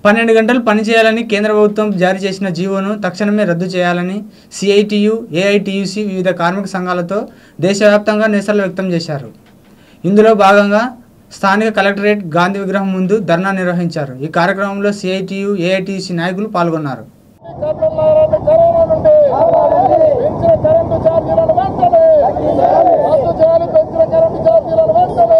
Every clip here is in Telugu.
పన్నెండు గంటలు పనిచేయాలని కేంద్ర ప్రభుత్వం జారీ చేసిన జీవోను తక్షణమే రద్దు చేయాలని సిఐటియు ఏఐటియుసి వివిధ కార్మిక సంఘాలతో దేశవ్యాప్తంగా నిరసనలు వ్యక్తం చేశారు ఇందులో భాగంగా స్థానిక కలెక్టరేట్ గాంధీ విగ్రహం ముందు ధర్నా నిర్వహించారు ఈ కార్యక్రమంలో సిఐటియు ఏఐటియుసి నాయకులు పాల్గొన్నారు కర్నూలు కరోనా నుండి పెంచిన కరెంటు ఛార్జీలను వెంటనే రద్దు చేయాలి పెంచిన కరెంటు ఛార్జీలను వెంటనే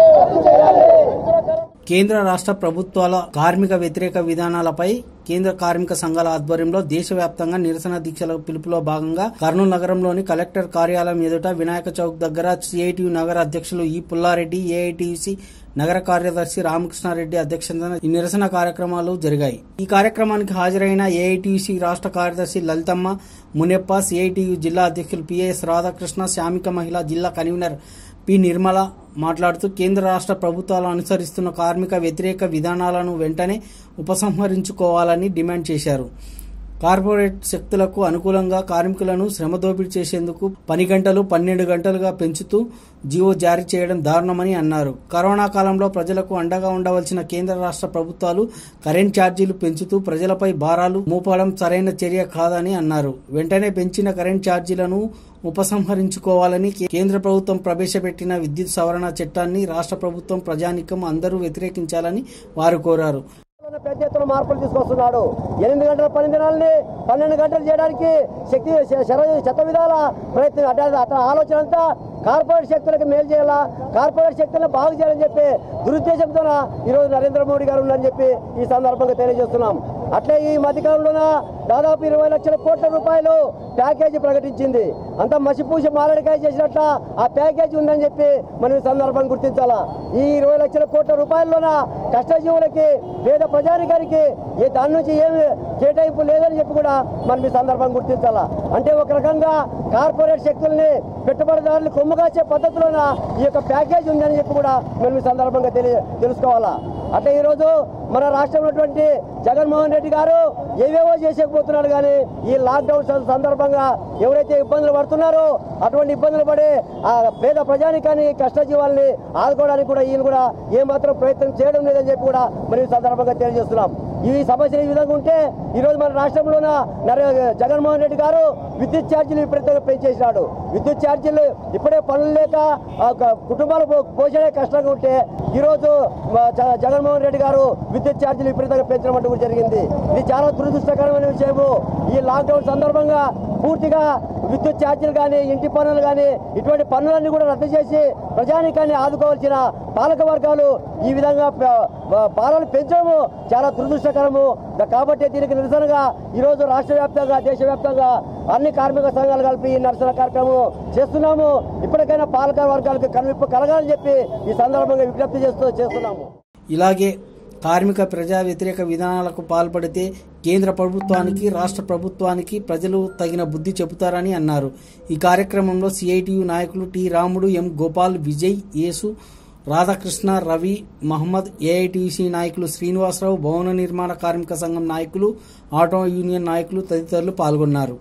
పెంచిన కరెంటు కేంద్ర రాష్ట్ర ప్రభుత్వాల కార్మిక వ్యతిరేక విధానాలపై కేంద్ర కార్మిక సంఘాల ఆధ్వర్యంలో దేశవ్యాప్తంగా నిరసన దీక్షల పిలుపులో భాగంగా కర్నూలు నగరంలోని కలెక్టర్ కార్యాలయం ఎదుట వినాయక చౌక్ దగ్గర సిఐటియు నగర అధ్యక్షులు ఈ పుల్లారెడ్డి ఏఐటియుసి నగర కార్యదర్శి రామకృష్ణారెడ్డి అధ్యక్షతన ఈ నిరసన కార్యక్రమాలు జరిగాయి ఈ కార్యక్రమానికి హాజరైన ఏఐటియుసి రాష్ట్ర కార్యదర్శి లలితమ్మ మునెప్ప సిఐటియు జిల్లా అధ్యక్షులు పిఎస్ రాధాకృష్ణ శ్రామిక మహిళా జిల్లా కన్వీనర్ పి నిర్మల మాట్లాడుతూ కేంద్ర రాష్ట్ర ప్రభుత్వాలు అనుసరిస్తున్న కార్మిక వ్యతిరేక విధానాలను వెంటనే ఉపసంహరించుకోవాలని డిమాండ్ చేశారు కార్పొరేట్ శక్తులకు అనుకూలంగా కార్మికులను శ్రమ దోపిడీ చేసేందుకు పని గంటలు పన్నెండు గంటలుగా పెంచుతూ జీవో జారీ చేయడం దారుణమని అన్నారు కరోనా కాలంలో ప్రజలకు అండగా ఉండవలసిన కేంద్ర రాష్ట్ర ప్రభుత్వాలు కరెంట్ ఛార్జీలు పెంచుతూ ప్రజలపై భారాలు మోపడం సరైన చర్య కాదని అన్నారు వెంటనే పెంచిన కరెంట్ ఛార్జీలను ఉపసంహరించుకోవాలని కే- కేంద్ర ప్రభుత్వం ప్రవేశపెట్టిన విద్యుత్ సవరణ చట్టాన్ని రాష్ట్ర ప్రభుత్వం ప్రజానికం అందరూ వ్యతిరేకించాలని వారు కోరారు పెద్ద ఎత్తున మార్పులు తీసుకొస్తున్నాడు ఎనిమిది గంటల పని దినాలని పన్నెండు గంటలు చేయడానికి శక్తి శ- శర- శత విధాల ప్రయత్నం అంటే అతని ఆలోచన అంతా కార్పొరేట్ శక్తులకు మేలు చేయాలా కార్పొరేట్ శక్తులను బాగు చేయాలని చెప్పి దురుద్దేశంతో ఈరోజు నరేంద్ర మోడీ గారు ఉన్నారని చెప్పి ఈ సందర్భంగా తెలియజేస్తున్నాం అట్లే ఈ మధ్యకాలంలోన దాదాపు ఇరవై లక్షల కోట్ల రూపాయలు ప్యాకేజీ ప్రకటించింది అంత మసిపూసి మారడికాయ చేసినట్ల ఆ ప్యాకేజీ ఉందని చెప్పి మనం ఈ సందర్భంగా గుర్తించాలా ఈ ఇరవై లక్షల కోట్ల రూపాయల్లోన కష్టజీవులకి పేద ప్రజానికానికి ఏ దాని నుంచి ఏమి కేటాయింపు లేదని చెప్పి కూడా మనం ఈ సందర్భంగా గుర్తించాలా అంటే ఒక రకంగా కార్పొరేట్ శక్తుల్ని పెట్టుబడిదారులు కొమ్ము కాసే పద్ధతిలోన ఈ యొక్క ప్యాకేజ్ ఉందని చెప్పి కూడా మనం ఈ సందర్భంగా తెలియ తెలుసుకోవాలా అంటే ఈరోజు మన రాష్ట్రంలో ఉన్నటువంటి జగన్మోహన్ రెడ్డి గారు ఏవేవో చేసేకపోతున్నాడు కానీ ఈ లాక్డౌన్ సం- సందర్భంగా ఎవరైతే ఇబ్బందులు పడుతున్నారో అటువంటి ఇబ్బందులు పడి ఆ పేద ప్రజానికాన్ని కష్టజీవాల్ని ఆదుకోవడానికి కూడా ఈయన కూడా ఏమాత్రం ప్రయత్నం చేయడం లేదని చెప్పి కూడా మనం ఈ సందర్భంగా తెలియజేస్తున్నాం ఈ సమస్యలు ఈ విధంగా ఉంటే ఈ రోజు మన రాష్ట్రంలోన నరే జగన్మోహన్ రెడ్డి గారు విద్యుత్ ఛార్జీలు విపరీతంగా పెంచేసినాడు విద్యుత్ ఛార్జీలు ఇప్పుడే పనులు లేక ఆ, క- కుటుంబాల పో- పోషణే కష్టంగా ఉంటే ఈ రోజు మా జ- జగన్మోహన్ రెడ్డి గారు విద్యుత్ ఛార్జీలు విపరీతంగా పెంచడం అంటూ కూడా జరిగింది ఇది చాలా దురదృష్టకరమైన విషయము ఈ లాక్డౌన్ సందర్భంగా పూర్తిగా విద్యుత్ ఛార్జీలు కానీ ఇంటి పన్నులు కానీ ఇటువంటి పన్నులన్నీ కూడా రద్దు చేసి ప్రజానికాన్ని ఆదుకోవాల్సిన పాలక వర్గాలు ఈ విధంగా ప- ప- పాలన పెంచడము చాలా దురదృష్టకరము ద- కాబట్టి దీనికి నిరసనగా ఈరోజు రాష్ట్ర వ్యాప్తంగా దేశవ్యాప్తంగా అన్ని కార్మిక సంఘాలు కలిపి ఈ నిరసన కార్యక్రమం చేస్తున్నాము ఇప్పటికైనా పాలక వర్గాలకు కనువిప్పు కలగాలని చెప్పి ఈ సందర్భంగా విజ్ఞప్తి చేస్తూ చేస్తున్నాము ఇలాగే కార్మిక ప్రజా వ్యతిరేక విధానాలకు పాల్పడితే కేంద్ర ప్రభుత్వానికి రాష్ట్ర ప్రభుత్వానికి ప్రజలు తగిన బుద్ధి చెబుతారని అన్నారు ఈ కార్యక్రమంలో సిఐటియు నాయకులు టి రాముడు ఎం గోపాల్ విజయ్ యేసు రాధాకృష్ణ రవి మహమ్మద్ ఏఐటిసి నాయకులు శ్రీనివాసరావు భవన నిర్మాణ కార్మిక సంఘం నాయకులు ఆటో యూనియన్ నాయకులు తదితరులు పాల్గొన్నారు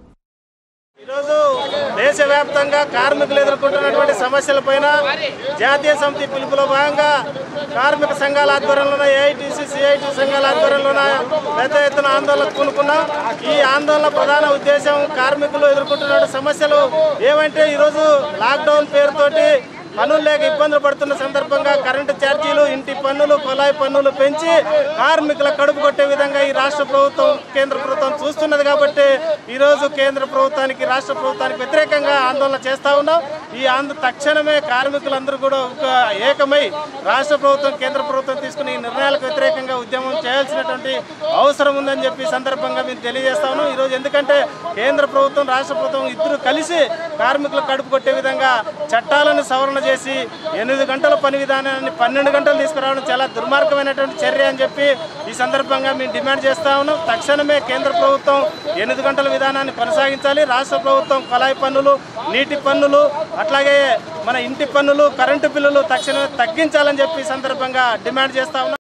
ఈరోజు దేశవ్యాప్తంగా కార్మికులు ఎదుర్కొంటున్నటువంటి సమస్యలపైన జాతీయ సమితి పిలుపులో భాగంగా కార్మిక సంఘాల ఆధ్వర్యంలోన ఏఐటీసీ సిఐటి సంఘాల ఆధ్వర్యంలోన పెద్ద ఎత్తున ఆందోళన పూనుకున్నాం ఈ ఆందోళన ప్రధాన ఉద్దేశం కార్మికులు ఎదుర్కొంటున్న సమస్యలు ఏమంటే ఈరోజు లాక్డౌన్ పేరుతోటి పనులు లేక ఇబ్బందులు పడుతున్న సందర్భంగా కరెంటు ఛార్జీలు ఇంటి పన్నులు కొలాయి పన్నులు పెంచి కార్మికుల కడుపు కొట్టే విధంగా ఈ రాష్ట్ర ప్రభుత్వం కేంద్ర ప్రభుత్వం చూస్తున్నది కాబట్టి ఈరోజు కేంద్ర ప్రభుత్వానికి రాష్ట్ర ప్రభుత్వానికి వ్యతిరేకంగా ఆందోళన చేస్తా ఉన్నాం ఈ ఆందోళన తక్షణమే కార్మికులందరూ కూడా ఒక ఏకమై రాష్ట్ర ప్రభుత్వం కేంద్ర ప్రభుత్వం తీసుకున్న ఈ నిర్ణయాలకు వ్యతిరేకంగా ఉద్యమం చేయాల్సినటువంటి అవసరం ఉందని చెప్పి ఈ సందర్భంగా మేము తెలియజేస్తా ఉన్నాం ఈరోజు ఎందుకంటే కేంద్ర ప్రభుత్వం రాష్ట్ర ప్రభుత్వం ఇద్దరు కలిసి కార్మికులు కడుపు కొట్టే విధంగా చట్టాలను సవరణ చేసి ఎనిమిది గంటల పని విధానాన్ని పన్నెండు గంటలు తీసుకురావడం చాలా దుర్మార్గమైనటువంటి చర్య అని చెప్పి ఈ సందర్భంగా మేము డిమాండ్ చేస్తా ఉన్నాం తక్షణమే కేంద్ర ప్రభుత్వం ఎనిమిది గంటల విధానాన్ని కొనసాగించాలి రాష్ట్ర ప్రభుత్వం కొలాయి పన్నులు నీటి పన్నులు అట్లాగే మన ఇంటి పన్నులు కరెంటు బిల్లులు తక్షణమే తగ్గించాలని చెప్పి ఈ సందర్భంగా డిమాండ్ చేస్తా ఉన్నాం